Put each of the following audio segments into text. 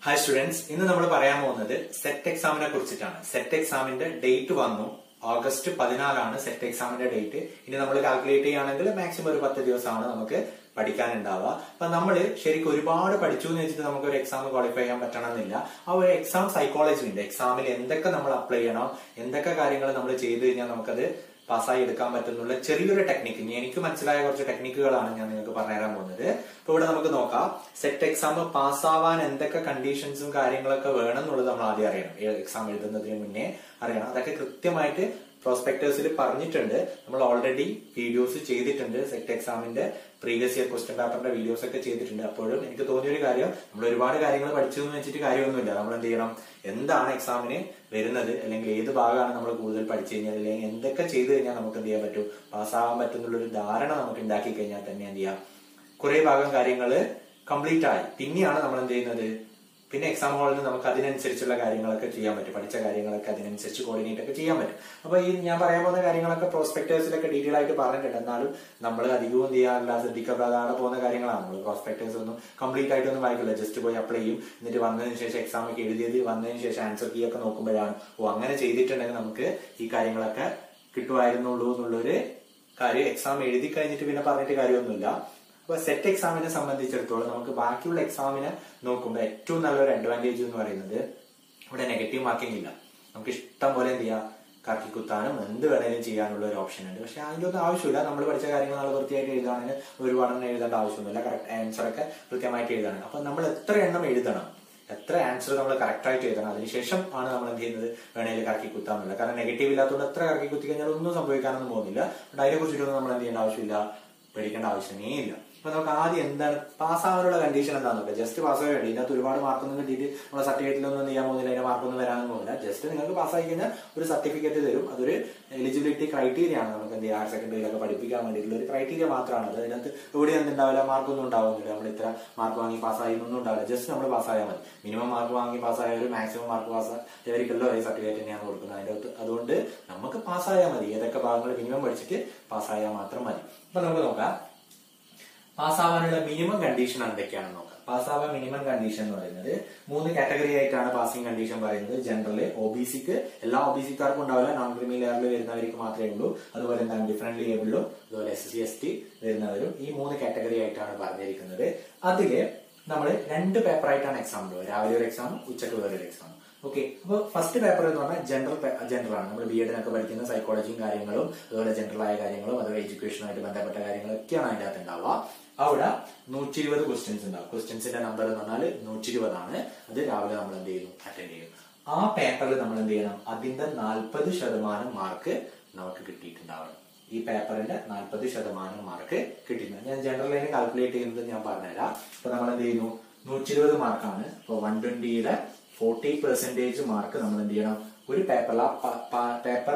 Hi students ഇന്ന് നമ്മൾ പറയാൻ പോകുന്നത് സെറ്റ് എക്സാമിനെ കുറിച്ചിട്ടാണ് സെറ്റ് എക്സാമിന്റെ ഡേറ്റ് വന്നു ഓഗസ്റ്റ് പതിനാലാണ് സെറ്റ് എക്സാമിന്റെ ഡേറ്റ് ഇനി നമ്മൾ കാൽക്കുലേറ്റ് ചെയ്യുകയാണെങ്കിൽ മാക്സിമം ഒരു പത്ത് ദിവസമാണ് നമുക്ക് പഠിക്കാനുണ്ടാവുക അപ്പൊ നമ്മൾ ശരിക്കും ഒരുപാട് പഠിച്ചു എന്ന് വെച്ചിട്ട് നമുക്ക് ഒരു എക്സാം ക്വാളിഫൈ ചെയ്യാൻ പറ്റണമെന്നില്ല ആ ഒരു എക്സാം സൈക്കോളജി ഉണ്ട് എക്സാമിൽ എന്തൊക്കെ നമ്മൾ അപ്ലൈ ചെയ്യണം എന്തൊക്കെ കാര്യങ്ങൾ നമ്മൾ ചെയ്തു കഴിഞ്ഞാൽ നമുക്കത് പാസ്സായി എടുക്കാൻ പറ്റുന്നുള്ള ചെറിയൊരു ടെക്നിക്ക് ഇനി എനിക്ക് മനസ്സിലായ കുറച്ച് ടെക്നിക്കുകളാണ് ഞാൻ നിങ്ങൾക്ക് പറഞ്ഞുതരാൻ പോകുന്നത് അപ്പൊ ഇവിടെ നമുക്ക് നോക്കാം സെറ്റ് എക്സാം പാസ്സാവാൻ എന്തൊക്കെ കണ്ടീഷൻസും കാര്യങ്ങളൊക്കെ വേണം എന്നുള്ളത് നമ്മൾ ആദ്യം അറിയണം എക്സാം എഴുതുന്നതിന് മുന്നേ അറിയണം അതൊക്കെ കൃത്യമായിട്ട് പ്രോസ്പെക്ടേഴ്സിൽ പറഞ്ഞിട്ടുണ്ട് നമ്മൾ ഓൾറെഡി വീഡിയോസ് ചെയ്തിട്ടുണ്ട് സെറ്റ് എക്സാമിന്റെ പ്രീവിയസ് ഇയർ ക്വസ്റ്റ്യൻ പേപ്പറിന്റെ വീഡിയോസ് ഒക്കെ ചെയ്തിട്ടുണ്ട് അപ്പോഴും എനിക്ക് തോന്നിയൊരു കാര്യം നമ്മൾ ഒരുപാട് കാര്യങ്ങൾ പഠിച്ചു എന്ന് വെച്ചിട്ട് കാര്യമൊന്നുമില്ല നമ്മൾ എന്ത് ചെയ്യണം എന്താണ് എക്സാമിന് വരുന്നത് അല്ലെങ്കിൽ ഏത് ഭാഗമാണ് നമ്മൾ കൂടുതൽ പഠിച്ചു കഴിഞ്ഞാൽ അല്ലെങ്കിൽ എന്തൊക്കെ ചെയ്തു കഴിഞ്ഞാൽ നമുക്ക് എന്ത് ചെയ്യാൻ പറ്റും പാസ്സാവാൻ പറ്റുന്നുള്ള ഒരു ധാരണ നമുക്ക് ഉണ്ടാക്കി കഴിഞ്ഞാൽ തന്നെ എന്ത് ചെയ്യാം കുറെ ഭാഗം കാര്യങ്ങൾ കംപ്ലീറ്റ് ആയി പിന്നെയാണ് നമ്മൾ എന്ത് ചെയ്യുന്നത് പിന്നെ എക്സാം ഹാളിൽ നമുക്ക് അതിനനുസരിച്ചുള്ള കാര്യങ്ങളൊക്കെ ചെയ്യാൻ പറ്റും പഠിച്ച കാര്യങ്ങളൊക്കെ അതിനനുസരിച്ച് കോർഡിനേറ്റ് ഒക്കെ ചെയ്യാൻ പറ്റും അപ്പൊ ഈ ഞാൻ പറയാൻ പോകുന്ന കാര്യങ്ങളൊക്കെ പ്രോസ്പെക്ടേഴ്സിലൊക്കെ ഡീറ്റെയിൽ ആയിട്ട് പറഞ്ഞിട്ടുണ്ട് എന്നാലും നമ്മൾ അധികവും എന്ത് ചെയ്യാറില്ല ശ്രദ്ധിക്കപ്പെടാതെ പോകുന്ന കാര്യങ്ങളാണ് നമ്മൾ പ്രോസ്പെക്ടേഴ്സ് ഒന്നും കംപ്ലീറ്റ് ആയിട്ടൊന്നും വായിക്കില്ല ജസ്റ്റ് പോയി അപ്ലൈ ചെയ്യും എന്നിട്ട് വന്നതിന് ശേഷം എക്സാം ഒക്കെ എഴുതിയത് വന്നതിന് ശേഷം ആൻസർ കീ ഒക്കെ നോക്കുമ്പോഴാണ് ഓ അങ്ങനെ ചെയ്തിട്ടുണ്ടെങ്കിൽ നമുക്ക് ഈ കാര്യങ്ങളൊക്കെ കിട്ടുമായിരുന്നുള്ളൂ എന്നുള്ളൊരു കാര്യം എക്സാം എഴുതി കഴിഞ്ഞിട്ട് പിന്നെ പറഞ്ഞിട്ട് കാര്യമൊന്നുമില്ല അപ്പൊ സെറ്റ് എക്സാമിനെ സംബന്ധിച്ചിടത്തോളം നമുക്ക് ബാക്കിയുള്ള എക്സാമിനെ നോക്കുമ്പോൾ ഏറ്റവും നല്ലൊരു അഡ്വാൻറ്റേജ് എന്ന് പറയുന്നത് ഇവിടെ നെഗറ്റീവ് മാർക്കിംഗ് ഇല്ല നമുക്ക് ഇഷ്ടം പോലെ എന്ത് ചെയ്യാം കറക്കി കുത്താനും എന്ത് വേണേലും ചെയ്യാനുള്ള ഒരു ഓപ്ഷൻ ഉണ്ട് പക്ഷെ അതിന്റെ ഒന്നും ആവശ്യമില്ല നമ്മൾ പഠിച്ച കാര്യങ്ങൾ നമ്മൾ വൃത്തിയായിട്ട് എഴുതാണെങ്കിൽ ഒരുപാടെണ്ണം എഴുതേണ്ട ആവശ്യമൊന്നുമില്ല കറക്റ്റ് ആൻസർ ഒക്കെ കൃത്യമായിട്ട് എഴുതണം അപ്പൊ നമ്മൾ എത്ര എണ്ണം എഴുതണം എത്ര ആൻസർ നമ്മൾ കറക്റ്റ് ആയിട്ട് എഴുതണം അതിനുശേഷം ആണ് നമ്മൾ എന്ത് ചെയ്യുന്നത് വേണേൽ കറക്കി കുത്താന്നുള്ളത് കാരണം നെഗറ്റീവ് ഇല്ലാത്തതുകൊണ്ട് എത്ര കറക്കി കുത്തി കഴിഞ്ഞാൽ ഒന്നും സംഭവിക്കാനൊന്നും പോകുന്നില്ല അതിനെ കുറിച്ചിട്ടൊന്നും നമ്മൾ എന്ത് ചെയ്യേണ്ട ആവശ്യമില്ല പേടിക്കേണ്ട ആവശ്യമേ ഇല്ല അപ്പൊ നമുക്ക് ആദ്യം എന്താണ് പാസ്സാവാനുള്ള കണ്ടീഷൻ എന്താണെന്ന് നോക്കാം ജസ്റ്റ് പാസ്സായി വേണ്ടി ഇതിനകത്ത് ഒരുപാട് മാർക്കൊന്നും കിട്ടിയിട്ട് നമ്മളെ സർട്ടിഫിക്കറ്റിലൊന്നും ചെയ്യാൻ പോകുന്നില്ല അതിന്റെ മാർക്കൊന്നും വരാനൊന്നും പോകുന്നില്ല ജസ്റ്റ് നിങ്ങൾക്ക് പാസ്സായി കഴിഞ്ഞാൽ ഒരു സർട്ടിഫിക്കറ്റ് തരും അതൊരു എലിജിബിലിറ്റി ക്രൈറ്റീരിയ ആണ് നമുക്ക് എന്ത് ഹയർ സെക്കൻഡറിയിലൊക്കെ പഠിപ്പിക്കാൻ വേണ്ടിയിട്ടുള്ള ഒരു ക്രൈറ്റീരിയ മാത്രമാണ് അത് അതിനകത്ത് എവിടെ എന്തുണ്ടാവില്ല മാർക്കൊന്നും ഉണ്ടാവുന്നില്ല നമ്മൾ ഇത്ര മാർക്ക് വാങ്ങി പാസ്സായി ഒന്നും ഉണ്ടാവില്ല ജസ്റ്റ് നമ്മൾ പാസ്സായാൽ മതി മിനിമം മാർക്ക് വാങ്ങി പാസ്സായ ഒരു മാക്സിമം മാർക്ക് പാസ്സായവർക്കല്ലോ ഈ സർട്ടിഫിക്കറ്റ് തന്നെയാണ് കൊടുക്കുന്നത് അതിന്റെ അകത്ത് അതുകൊണ്ട് നമുക്ക് പാസ്സായാൽ മതി ഏതൊക്കെ ഭാഗങ്ങൾ മിനിമം പഠിച്ചിട്ട് പാസ്സായാൽ മാത്രം മതി അപ്പൊ നമുക്ക് നോക്കാം പാസ്സാവാനുള്ള മിനിമം കണ്ടീഷൻ എന്തൊക്കെയാണെന്ന് നോക്കാം പാസ്സാവാൻ മിനിമം കണ്ടീഷൻ എന്ന് പറയുന്നത് മൂന്ന് കാറ്റഗറി ആയിട്ടാണ് പാസിംഗ് കണ്ടീഷൻ പറയുന്നത് ജനറല് ഒ ബി സിക്ക് എല്ലാ ഒ ബി സിക്കാർക്കും ഉണ്ടാവില്ല നോൺ ക്രിമി ലെയറിൽ വരുന്നവർക്ക് മാത്രമേ ഉള്ളൂ അതുപോലെ എന്താണ് ഡിഫറെന്റ് ലേബിളും അതുപോലെ എസ് സി എസ് ടി വരുന്നവരും ഈ മൂന്ന് കാറ്റഗറി ആയിട്ടാണ് പറഞ്ഞിരിക്കുന്നത് അതില് നമ്മൾ രണ്ട് പേപ്പർ ആയിട്ടാണ് എക്സാം ഉള്ളത് രാവിലെ ഒരു എക്സാം ഉച്ചക്ക് വേറൊരു എക്സാം ഓക്കെ അപ്പോൾ ഫസ്റ്റ് പേപ്പർ എന്ന് പറഞ്ഞാൽ ജനറൽ ജനറൽ ആണ് നമ്മൾ ബി എഡിനൊക്കെ പഠിക്കുന്ന സൈക്കോളജിയും കാര്യങ്ങളും അതുപോലെ ജനറൽ ആയ കാര്യങ്ങളും അതുപോലെ എഡ്യൂക്കേഷനുമായിട്ട് ബന്ധപ്പെട്ട കാര്യങ്ങളൊക്കെയാണ് അതിന്റെ അകത്ത് ഉണ്ടാവുക അവിടെ നൂറ്റി ഇരുപത് ക്വസ്റ്റ്യൻസ് ഉണ്ടാവും ക്വസ്റ്റ്യൻസിന്റെ നമ്പർ എന്ന് പറഞ്ഞാൽ നൂറ്റി ഇരുപതാണ് അത് രാവിലെ നമ്മൾ എന്ത് ചെയ്യുന്നു അറ്റൻഡ് ചെയ്യും ആ പേപ്പറിൽ നമ്മൾ എന്ത് ചെയ്യണം അതിന്റെ നാൽപ്പത് ശതമാനം മാർക്ക് നമുക്ക് കിട്ടിയിട്ടുണ്ടാവണം ഈ പേപ്പറിന്റെ നാൽപ്പത് ശതമാനം മാർക്ക് കിട്ടിയിട്ടുണ്ട് ഞാൻ ജനറൽ ലൈന് കാൽക്കുലേറ്റ് ചെയ്യുന്നത് ഞാൻ പറഞ്ഞുതരാം അപ്പൊ നമ്മൾ എന്ത് ചെയ്യുന്നു നൂറ്റി ഇരുപത് മാർക്കാണ് ഇപ്പൊ വൺ ട്വന്റിയുടെ ഫോർട്ടി പെർസെന്റേജ് മാർക്ക് നമ്മൾ എന്ത് ചെയ്യണം ഒരു പേപ്പറിൽ ആ പേപ്പർ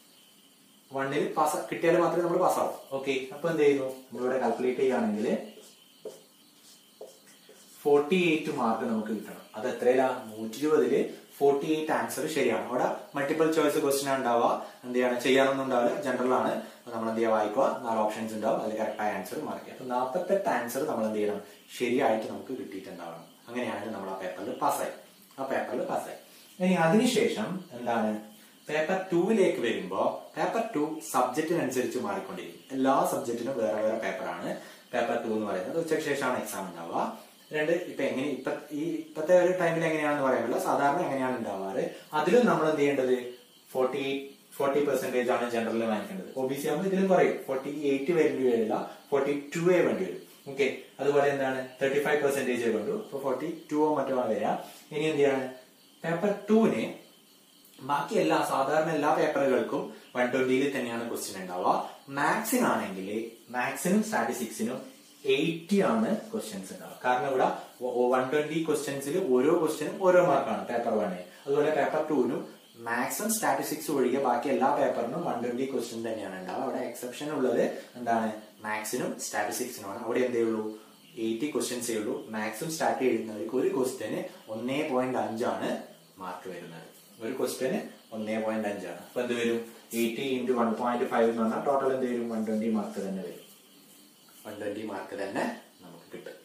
വണ്ണിൽ പാസ് കിട്ടിയാൽ മാത്രമേ നമ്മൾ പാസ്സാവും ഓക്കെ അപ്പൊ എന്ത് ചെയ്യുന്നു നമ്മളിവിടെ കാൽക്കുലേറ്റ് ചെയ്യുകയാണെങ്കിൽ ഫോർട്ടി എയ്റ്റ് മാർക്ക് നമുക്ക് കിട്ടണം അത് എത്രയിലാ നൂറ്റി ഇരുപതില് ഫോർട്ടി എയ്റ്റ് ആൻസർ ശരിയാണ് അവിടെ മൾട്ടിപ്പിൾ ചോയ്സ് ക്വസ്റ്റ്യൻ ഉണ്ടാവുക എന്ത് ചെയ്യണം ചെയ്യാനൊന്നും ഉണ്ടാവില്ല ജനറൽ ആണ് നമ്മൾ എന്ത് ചെയ്യുക വായിക്കുക നാല് ഓപ്ഷൻസ് ഉണ്ടാവും അതിൽ കറക്റ്റായ ആൻസർ മാർക്ക് ചെയ്യുക അപ്പൊ നാൽപ്പത്തെട്ട് ആൻസർ നമ്മൾ എന്ത് ചെയ്യണം ശരിയായിട്ട് നമുക്ക് കിട്ടിയിട്ടുണ്ടാവണം അങ്ങനെയാണ് നമ്മൾ ആ പേപ്പറിൽ പാസ്സായി ആ പേപ്പറിൽ പാസ്സായി ഇനി അതിനുശേഷം എന്താണ് പേപ്പർ ടൂവിലേക്ക് വരുമ്പോ പേപ്പർ ടു സബ്ജക്റ്റിനനുസരിച്ച് മാറിക്കൊണ്ടിരിക്കും എല്ലാ സബ്ജക്റ്റിനും വേറെ വേറെ പേപ്പറാണ് പേപ്പർ ടു എന്ന് പറയുന്നത് ഉച്ചയ്ക്ക് ശേഷമാണ് എക്സാം ഉണ്ടാവുക രണ്ട് ഇപ്പൊ എങ്ങനെ ഇപ്പൊ ഈ ഇപ്പത്തെ ഒരു ടൈമിൽ എങ്ങനെയാണെന്ന് പറയാനില്ല സാധാരണ എങ്ങനെയാണ് ഉണ്ടാവാറ് അതിലും നമ്മൾ എന്ത് ചെയ്യേണ്ടത് ഫോർട്ടി ഫോർട്ടി പെർസെന്റേജ് ആണ് ജനറലിൽ വാങ്ങിക്കേണ്ടത് ഒ ബി സി ആകുമ്പോൾ ഇതിലും പറയും ഫോർട്ടി എയ്റ്റ് വേണ്ടി വരില്ല ഫോർട്ടി ടു എ വേണ്ടി വരും ഓക്കെ അതുപോലെ എന്താണ് തേർട്ടി ഫൈവ് പെർസെന്റേജ് വേണ്ടു അപ്പൊ ഫോർട്ടി ടു മറ്റോ വരിക ഇനി എന്ത് ചെയ്യാണ് പേപ്പർ ടുവിന് ബാക്കി എല്ലാ സാധാരണ എല്ലാ പേപ്പറുകൾക്കും വൺ ട്വന്റിയിൽ തന്നെയാണ് ക്വസ്റ്റ്യൻ ഉണ്ടാവുക മാത്സിനാണെങ്കിൽ മാത്സിനും സ്റ്റാറ്റിസ്റ്റിക്സിനും എയ്റ്റി ആണ് ക്വസ്റ്റ്യൻസ് ഉണ്ടാവുക കാരണം ഇവിടെ വൺ ട്വന്റി ക്വസ്റ്റ്യൻസിൽ ഓരോ ക്വസ്റ്റ്യനും ഓരോ മാർക്കാണ് പേപ്പർ വണ്ണിന് അതുപോലെ പേപ്പർ ടുവിനും മാത്സും സ്റ്റാറ്റിസ്റ്റിക്സ് ഒഴികെ ബാക്കി എല്ലാ പേപ്പറിനും വൺ ട്വന്റി ക്വസ്റ്റ്യൻ തന്നെയാണ് ഉണ്ടാവുക അവിടെ എക്സെപ്ഷൻ ഉള്ളത് എന്താണ് മാത്സിനും സ്റ്റാറ്റിസ്റ്റിക്സിനുമാണ് അവിടെ എന്തേ ഉള്ളൂ എയ്റ്റി ക്വസ്റ്റ്യൻസേ ഉള്ളൂ മാത്സും സ്റ്റാർട്ട് ചെയ്യുന്നവർക്ക് ഒരു ക്വസ്റ്റ്യന് ഒന്നേ പോയിന്റ് അഞ്ചാണ് മാർക്ക് വരുന്നത് ഒരു ക്വസ്റ്റ്യന് ഒന്നേ പോയിന്റ് അഞ്ചാണ് അപ്പൊ എന്ത് വരും eighty into one point five എന്ന് പറഞ്ഞാൽ ടോട്ടൽ എന്ത് വരും വൺ ട്വന്റി മാർക്ക് തന്നെ വരും വൺ ട്വന്റി മാർക്ക് തന്നെ നമുക്ക് കിട്ടും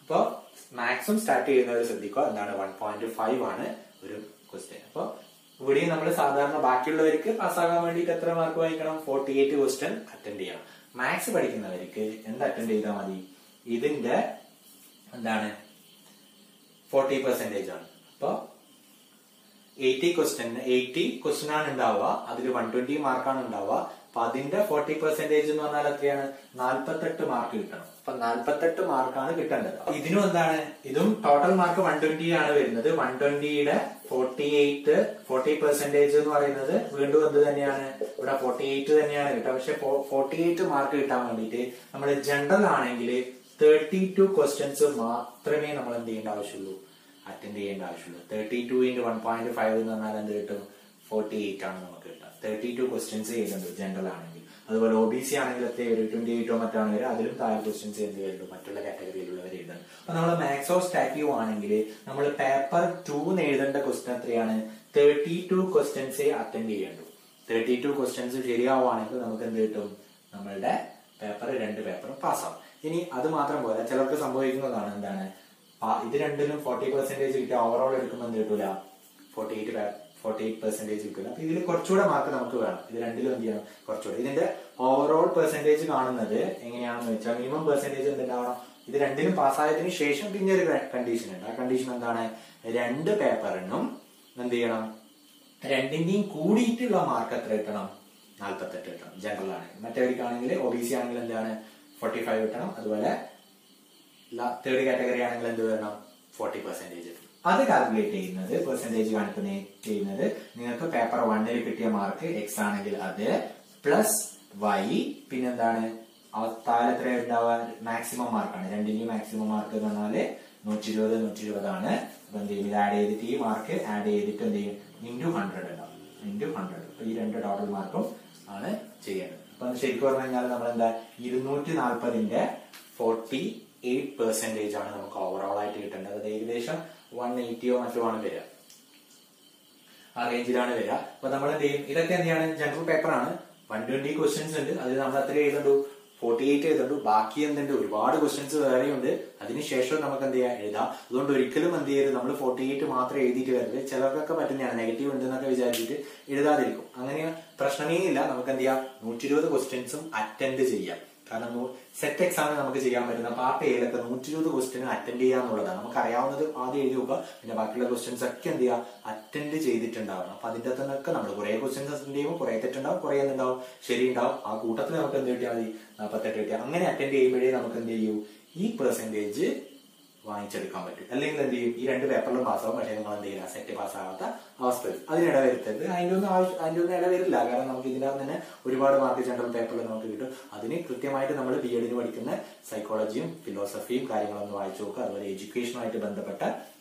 അപ്പൊ മാക്സിമം സ്റ്റാർട്ട് ചെയ്യുന്നവർ ശ്രദ്ധിക്കുക എന്താണ് വൺ പോയിന്റ് ഫൈവ് ആണ് ഒരു ക്വസ്റ്റ്യൻ അപ്പൊ ഇവിടെയും നമ്മൾ സാധാരണ ബാക്കിയുള്ളവർക്ക് പാസ്സാകാൻ വേണ്ടിയിട്ട് എത്ര മാർക്ക് വാങ്ങിക്കണം ഫോർട്ടി എയ്റ്റ് ക്വസ്റ്റ്യൻ അറ്റൻഡ് ചെയ്യണം മാത്സ് പഠിക്കുന്നവർക്ക് എന്ത് അറ്റൻഡ് ചെയ്താൽ മതി ഇതിന്റെ എന്താണ് ഫോർട്ടി പെർസെന്റേജ് ആണ് അപ്പൊ എയ്റ്റി ക്വസ്റ്റ്യൻ എയ്റ്റി ക്വസ്റ്റ്യൻ ആണ് ഉണ്ടാവുക അതിൽ വൺ ട്വന്റി മാർക്കാണ് ഉണ്ടാവുക അപ്പൊ അതിന്റെ ഫോർട്ടി പെർസെന്റേജ് എന്ന് പറഞ്ഞാൽ എത്രയാണ് നാൽപ്പത്തെട്ട് മാർക്ക് കിട്ടണം അപ്പൊ നാൽപ്പത്തെട്ട് മാർക്കാണ് കിട്ടേണ്ടത് അപ്പൊ ഇതിനും എന്താണ് ഇതും ടോട്ടൽ മാർക്ക് വൺ ട്വന്റി ആണ് വരുന്നത് വൺ ട്വന്റിയുടെ ഫോർട്ടി എയ്റ്റ് ഫോർട്ടി പെർസെന്റേജ് എന്ന് പറയുന്നത് വീണ്ടും എന്ത് തന്നെയാണ് ഇവിടെ ഫോർട്ടി എയ്റ്റ് തന്നെയാണ് കിട്ടുക പക്ഷെ ഫോർട്ടി എയ്റ്റ് മാർക്ക് കിട്ടാൻ വേണ്ടിയിട്ട് നമ്മൾ ജനറൽ ആണെങ്കിൽ തേർട്ടി ടു ക്വസ്റ്റ്യൻസ് മാത്രമേ നമ്മൾ എന്ത് ചെയ്യേണ്ട ആവശ്യമുള്ളൂ അറ്റൻഡ് ചെയ്യേണ്ട ആവശ്യമുള്ളൂ thirty two into one point five എന്ന് പറഞ്ഞാൽ എന്ത് കിട്ടും ഫോർട്ടി എയ്റ്റ് ആണ് നമുക്ക് കിട്ടുക തേർട്ടി ടു ക്വസ്റ്റ്യൻസ് ചെയ്യുന്നുണ്ട് ജനറൽ ആണെങ്കിൽ അതുപോലെ ഒ ബി സി ആണെങ്കിൽ എത്ര ഒരു ട്വന്റി എയ്റ്റോ മറ്റാണ് വരിക അതിലും താഴെ ക്വസ്റ്റ്യൻസ് എന്ത് വരുന്നുണ്ട് മറ്റുള്ള കാറ്റഗറിയിലുള്ളവർ എഴുതുന്നത് അപ്പൊ നമ്മൾ മാത്സോ സ്റ്റാറ്റിയോ ആണെങ്കിൽ നമ്മൾ പേപ്പർ ടൂന്ന് എഴുതേണ്ട ക്വസ്റ്റ്യൻ എത്രയാണ് തേർട്ടി ടു ക്വസ്റ്റ്യൻസേ അറ്റൻഡ് ചെയ്യേണ്ടു തേർട്ടി ടു ക്വസ്റ്റ്യൻസ് ശരിയാവുകയാണെങ്കിൽ നമുക്ക് എന്ത് കിട്ടും നമ്മളുടെ പേപ്പർ രണ്ട് പേപ്പറും പാസ്സാവും ഇനി അത് മാത്രം പോരാ ചിലർക്ക് സംഭവിക്കുന്നതാണ് എന്താണ് ആ- ഇത് രണ്ടിലും ഫോർട്ടി പെർസെന്റേജ് കിട്ടിയ ഓവറോൾ എടുക്കുമ്പോൾ എന്ത് കിട്ടൂല forty eight forty eight percentage കിട്ടില്ല അപ്പൊ ഇതിൽ കുറച്ചുകൂടെ മാർക്ക് നമുക്ക് വേണം ഇത് രണ്ടിലും എന്ത് ചെയ്യണം കുറച്ചുകൂടെ ഇതിന്റെ ഓവറോൾ പെർസെന്റേജ് കാണുന്നത് എങ്ങനെയാണെന്ന് വെച്ചാൽ മിനിമം പെർസെന്റേജ് എന്തുണ്ടാവണം ഇത് രണ്ടിലും പാസ്സായതിനു ശേഷം പിന്നെ ഒരു കണ്ടീഷൻ ഉണ്ട് ആ കണ്ടീഷൻ എന്താണ് രണ്ട് പേപ്പറിനും എന്ത് ചെയ്യണം രണ്ടിന്റെയും കൂടിയിട്ടുള്ള മാർക്ക് എത്ര കിട്ടണം നാൽപ്പത്തെട്ട് കിട്ടണം ജനറൽ ആണെങ്കിൽ മറ്റവർക്കാണെങ്കിൽ ഒ ബി സി ആണെങ്കിൽ എന്താണ് ഫോർട്ടി ഫൈവ് കിട്ടണം അതുപോലെ തേർഡ് കാറ്റഗറി ആണെങ്കിൽ എന്ത് വരണം ഫോർട്ടി പെർസെന്റേജ് അത് കാൽക്കുലേറ്റ് ചെയ്യുന്നത് പെർസെന്റേജ് കാണിക്കുന്ന ചെയ്യുന്നത് നിങ്ങൾക്ക് പേപ്പർ വണ്ണിൽ കിട്ടിയ മാർക്ക് എക്സ് ആണെങ്കിൽ അത് പ്ലസ് വൈ പിന്നെന്താണ് അവ- താഴെ എത്ര ഉണ്ടാവുക മാക്സിമം മാർക്കാണ് രണ്ടിന്റെയും മാക്സിമം മാർക്ക് എന്ന് പറഞ്ഞാല് നൂറ്റി ഇരുപത് നൂറ്റി ഇരുപതാണ് അപ്പൊ എന്ത് ചെയ്യും ഇത് ആഡ് ചെയ്തിട്ട് ഈ മാർക്ക് ആഡ് ചെയ്തിട്ട് എന്ത് ചെയ്യും ഇൻറ്റു ഹൺഡ്രഡ് ഉണ്ടാവും ഇൻറ്റു ഹൺഡ്രഡ് അപ്പൊ ഈ രണ്ട് ടോട്ടൽ മാർക്കും ആണ് ചെയ്യേണ്ടത് അപ്പൊ ശരിക്കും പറഞ്ഞു കഴിഞ്ഞാൽ നമ്മൾ എന്താ ഇരുന്നൂറ്റി നാൽപ്പതിന്റെ ഫോർട്ടി എയ്റ്റ് പെർസെന്റേജ് ആണ് നമുക്ക് ഓവറോൾ ആയിട്ട് കിട്ടേണ്ടത് അത് ഏകദേശം വൺ എയ്റ്റിയോ മറ്റോ ആണ് വരിക ആ റേഞ്ചിലാണ് വരിക അപ്പൊ നമ്മൾ എന്ത് ചെയ്യും ഇതൊക്കെ എന്ത് ചെയ്യാണ് ജനറൽ പേപ്പറാണ് വൺ ട്വന്റി ക്വസ്റ്റ്യൻസ് ഉണ്ട് അതിൽ നമ്മൾ എത്ര എഴുതണ്ടു ഫോർട്ടി എയ്റ്റ് എഴുതണ്ടു ബാക്കി എന്തുണ്ട് ഒരുപാട് ക്വസ്റ്റ്യൻസ് വേറെയുണ്ട് അതിനുശേഷം നമുക്ക് എന്ത് ചെയ്യാം എഴുതാം അതുകൊണ്ട് ഒരിക്കലും എന്ത് ചെയ്യരുത് നമ്മൾ ഫോർട്ടി എയ്റ്റ് മാത്രം എഴുതിയിട്ട് വരരുത് ചിലർക്കൊക്കെ പറ്റുന്നതാണ് നെഗറ്റീവ് ഉണ്ടെന്നൊക്കെ വിചാരിച്ചിട്ട് എഴുതാതിരിക്കും അങ്ങനെ പ്രശ്നമേ ഇല്ല നമുക്ക് എന്ത് ചെയ്യാം നൂറ്റി ഇരുപത് ക്വസ്റ്റ്യൻസും അറ്റൻഡ് ചെയ്യാം കാരണം സെറ്റ് എക്സാമിന് നമുക്ക് ചെയ്യാൻ പറ്റുന്ന പാർട്ട് എയിലൊക്കെ നൂറ്റി ഇരുപത് ക്വസ്റ്റ്യൻ അറ്റൻഡ് ചെയ്യാന്നുള്ളതാണ് നമുക്ക് അറിയാവുന്നത് ആദ്യം എഴുതി നോക്കുക പിന്നെ ബാക്കിയുള്ള ക്വസ്റ്റ്യൻസ് ഒക്കെ എന്ത് ചെയ്യുക അറ്റൻഡ് ചെയ്തിട്ടുണ്ടാവണം അപ്പൊ അതിന്റെ അകത്തുനിന്നൊക്കെ നമ്മൾ കുറെ ക്വസ്റ്റ്യൻസ് അറ്റൻഡ് ചെയ്യുമ്പോൾ കുറെ തെറ്റുണ്ടാവും കുറെ എന്തുണ്ടാവും ശരി ഉണ്ടാവും ആ കൂട്ടത്തിൽ നമുക്ക് എന്ത് കിട്ടിയാൽ മതി നാൽപ്പത്തെട്ട് കിട്ടിയാൽ അങ്ങനെ അറ്റൻഡ് ചെയ്യുമ്പോഴേ നമുക്ക് എന്ത് ചെയ്യൂ ഈ പെർസെന്റേജ് വാങ്ങിച്ചെടുക്കാൻ പറ്റും അല്ലെങ്കിൽ എന്ത് ചെയ്യും ഈ രണ്ട് പേപ്പറിലും പാസ്സാവും പക്ഷേ നിങ്ങൾ എന്ത് ചെയ്യുക സെറ്റ് പാസ്സാകാത്ത അവസ്ഥ വരും അതിനിട വരുത്തരുത് അതിന്റെ ഒന്നും ആവശ്യം അതിന്റെ ഒന്നും ഇട വരില്ല കാരണം നമുക്ക് ഇതിനകത്ത് തന്നെ ഒരുപാട് മാർക്ക് ജനറൽ പേപ്പറിൽ നമുക്ക് കിട്ടും അതിന് കൃത്യമായിട്ട് നമ്മൾ ബി എഡിന് പഠിക്കുന്ന സൈക്കോളജിയും ഫിലോസഫിയും കാര്യങ്ങളൊന്ന് വായിച്ചു നോക്കുക അതുപോലെ എഡ്യൂക്കേഷനുമായിട്ട് ബന്ധപ്പെട്ട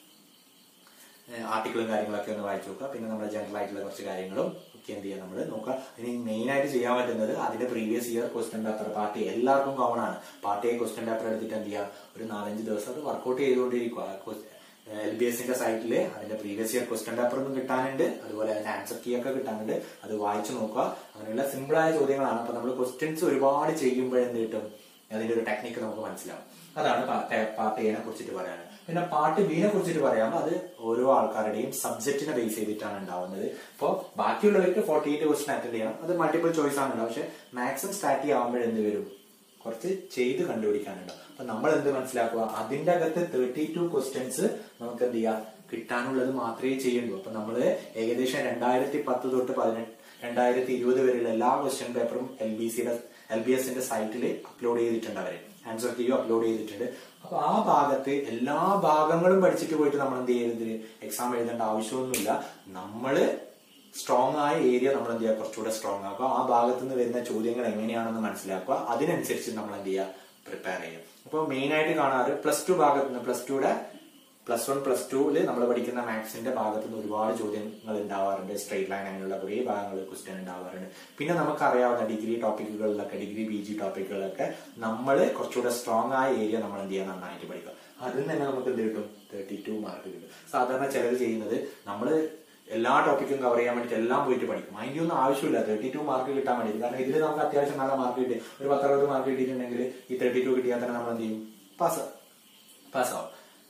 ആർട്ടിക്കിളും കാര്യങ്ങളൊക്കെ ഒന്ന് വായിച്ചു നോക്കുക പിന്നെ നമ്മുടെ ജനറൽ ആയിട്ടുള്ള കുറച്ച് കാര്യങ്ങളും ഒക്കെ എന്ത് ചെയ്യാം നമ്മൾ നോക്കുക ഇനി മെയിൻ ആയിട്ട് ചെയ്യാൻ പറ്റുന്നത് അതിന്റെ previous year question paper party എല്ലാവർക്കും കോമൺ ആണ് പാർട്ടി എ ക്വസ്റ്റ്യൻ പേപ്പർ എടുത്തിട്ട് എന്ത് ചെയ്യുക ഒരു നാലഞ്ച് ദിവസം അത് വർക്കൗട്ട് ചെയ്തുകൊണ്ടിരിക്കുക എൽ ബി എസിന്റെ സൈറ്റിൽ അതിന്റെ പ്രീവിയസ് ഇയർ ക്വസ്റ്റ്യൻ പേപ്പർ ഒന്നും കിട്ടാനുണ്ട് അതുപോലെ അതിന്റെ ആൻസർ കീ ഒക്കെ കിട്ടാനുണ്ട് അത് വായിച്ചു നോക്കുക അങ്ങനെയുള്ള സിമ്പിൾ ആയ ചോദ്യങ്ങളാണ് അപ്പൊ നമ്മൾ ക്വസ്റ്റ്യൻസ് ഒരുപാട് ചെയ്യുമ്പോഴെന്ത് കിട്ടും അതിന്റെ ഒരു ടെക്നിക്ക് നമുക്ക് മനസ്സിലാവും അതാണ് പാർട്ട് എനെ കുറിച്ചിട്ട് പറയാനുള്ളത് പിന്നെ പാർട്ട് ബിനെ കുറിച്ചിട്ട് പറയാമ്പോൾ അത് ഓരോ ആൾക്കാരുടെയും സബ്ജക്റ്റിനെ ബേസ് ചെയ്തിട്ടാണ് ഉണ്ടാവുന്നത് അപ്പോൾ ബാക്കിയുള്ളവർക്ക് ഫോർട്ടി എയ്റ്റ് ക്വസ്റ്റൻ അറ്റൻഡ് ചെയ്യണം അത് മൾട്ടിപ്പിൾ ചോയ്സ് ആണ് ഉണ്ടാവും പക്ഷെ മാക്സിമം സ്റ്റാർട്ട് ചെയ്യുമ്പോൾ എന്ത് വരും കുറച്ച് ചെയ്ത് കണ്ടുപിടിക്കാനുണ്ട് അപ്പൊ നമ്മൾ എന്ത് മനസ്സിലാക്കുക അതിന്റെ അകത്ത് തേർട്ടി ടു ക്വസ്റ്റ്യൻസ് നമുക്ക് എന്ത് ചെയ്യാം കിട്ടാനുള്ളത് മാത്രമേ ചെയ്യുള്ളൂ അപ്പൊ നമ്മള് ഏകദേശം രണ്ടായിരത്തി പത്ത് തൊട്ട് പതിനെട്ട് രണ്ടായിരത്തി ഇരുപത് വരെയുള്ള എല്ലാ ക്വസ്റ്റ്യൻ പേപ്പറും എൽ ബി സിയുടെ എൽ ബി എസിന്റെ സൈറ്റിൽ അപ്ലോഡ് ചെയ്തിട്ടുണ്ട് അവര് ആൻസർ കീയും അപ്ലോഡ് ചെയ്തിട്ടുണ്ട് അപ്പൊ ആ ഭാഗത്ത് എല്ലാ ഭാഗങ്ങളും പഠിച്ചിട്ട് പോയിട്ട് നമ്മൾ എന്ത് ചെയ്യരുത് എക്സാം എഴുതേണ്ട ആവശ്യമൊന്നുമില്ല നമ്മള് സ്ട്രോങ് ആയ ഏരിയ നമ്മൾ എന്ത് ചെയ്യുക കുറച്ചുകൂടെ സ്ട്രോങ് ആക്കുക ആ ഭാഗത്ത് നിന്ന് വരുന്ന ചോദ്യങ്ങൾ എങ്ങനെയാണെന്ന് മനസ്സിലാക്കുക അതിനനുസരിച്ച് നമ്മൾ എന്ത് ചെയ്യുക പ്രിപ്പയർ ചെയ്യുക അപ്പോൾ മെയിൻ ആയിട്ട് കാണാറ് പ്ലസ് ടു ഭാഗത്ത് നിന്ന് പ്ലസ് ടുയുടെ പ്ലസ് വൺ പ്ലസ് ടുവിൽ നമ്മൾ പഠിക്കുന്ന മാത്സിന്റെ ഭാഗത്ത് നിന്ന് ഒരുപാട് ചോദ്യങ്ങൾ ഉണ്ടാവാറുണ്ട് സ്ട്രേറ്റ് ലൈൻ അങ്ങനെയുള്ള കുറേ ഭാഗങ്ങൾ ക്വസ്റ്റ്യൻ ഉണ്ടാവാറുണ്ട് പിന്നെ നമുക്ക് അറിയാവുന്ന ഡിഗ്രി ടോപ്പിക്കുകളിലൊക്കെ ഡിഗ്രി പി ജി ടോപ്പിക്കുകളിലൊക്കെ നമ്മൾ കുറച്ചുകൂടെ സ്ട്രോങ് ആയ ഏരിയ നമ്മൾ എന്ത് ചെയ്യാൻ നന്നായിട്ട് പഠിക്കുക അതിൽ തന്നെ നമുക്ക് എന്ത് കിട്ടും തേർട്ടി ടു മാർക്ക് കിട്ടും സാധാരണ ചിലർ ചെയ്യുന്നത് നമ്മൾ എല്ലാ ടോപ്പിക്കും കവർ ചെയ്യാൻ വേണ്ടിയിട്ട് എല്ലാം പോയിട്ട് പഠിക്കും അതിന്റെ ഒന്നും ആവശ്യമില്ല തേർട്ടി ടു മാർക്ക് കിട്ടാൻ വേണ്ടി കാരണം ഇതിൽ നമുക്ക് അത്യാവശ്യം നല്ല മാർക്ക് കിട്ടി ഒരു പത്തറുപത് മാർക്ക് കിട്ടിയിട്ടുണ്ടെങ്കിൽ ഈ തേർട്ടി ടു കിട്ടിയാൽ തന്നെ നമ്മൾ എന്ത് ചെയ്യും പാസ് പാസ്സാവും